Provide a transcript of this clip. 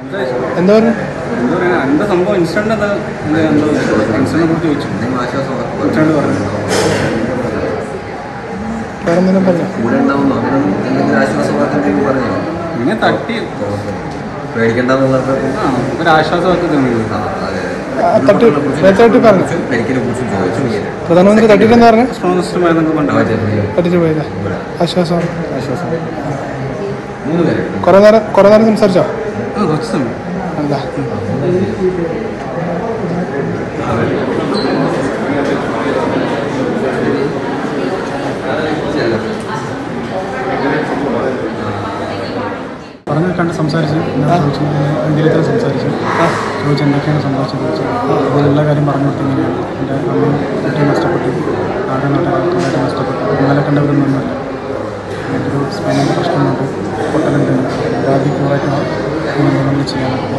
എന്താ പറഞ്ഞു എന്താ പറയാ എന്താ സംഭവം ഇൻസിഡന്റ് എന്താ എന്താ എന്തോ ഇൻസിഡന്റിനെ കുറിച്ച് ചോദിച്ചു ഇൻസിഡന്റ് പറഞ്ഞു വേറെ എന്തെങ്കിലും പറഞ്ഞു കൂടെ ഉണ്ടാവുന്നു അങ്ങനെ എന്തെങ്കിലും ആശ്വാസവാർത്തകൾ പറഞ്ഞോ ഇങ്ങനെ തട്ടി പേടിക്കണ്ടെന്നുള്ളത് ആ ഒരു ആശ്വാസമൊക്കെ തോന്നിയത് ആ, അതെ. ആ, തട്ടി നേരത്തെ തട്ടി പറഞ്ഞു പരിക്കിനെ കുറിച്ച് ചോദിച്ചു ഇങ്ങനെ. പ്രധാനമന്ത്രി തട്ടിട്ടെന്ന് പറഞ്ഞു സ്ട്രോങ്സ്റ്റ് എന്നൊക്കെ ആ, പറഞ്ഞു ചെറിയ തട്ടിട്ട് പോയതാ ആശ്വാസം ആശ്വാസം മൂന്ന് പേര് കുറേ നേരം കുറേ നേരം സംസാരിച്ചോ ആ കുറച്ച് സമയം അല്ല പറഞ്ഞ കണ്ട് സംസാരിച്ച് ഞാൻ ചോദിച്ചു ഇന്ത്യയിലത്തിൽ സംസാരിച്ചു ചോദിച്ചു എന്തൊക്കെയാണ് സംഭവിച്ചത് ചോദിച്ചു ഇതിലെല്ലാ കാര്യം പറഞ്ഞു കൊടുത്തു ഇങ്ങനെയാണ് എൻ്റെ അമ്മയും കുട്ടിയും നഷ്ടപ്പെട്ടു ആകെ നാട്ടുകാരായിട്ട് നഷ്ടപ്പെട്ടു ഇന്നലെ കണ്ടവരൊന്നുമല്ല എനിക്കൊരു സ്പൈനിൻ്റെ പ്രശ്നമുണ്ട് പൊട്ടലുണ്ട് ആദ്യം ക്യൂറായിട്ട് നമ്മൾ ചെയ്യാനാണ്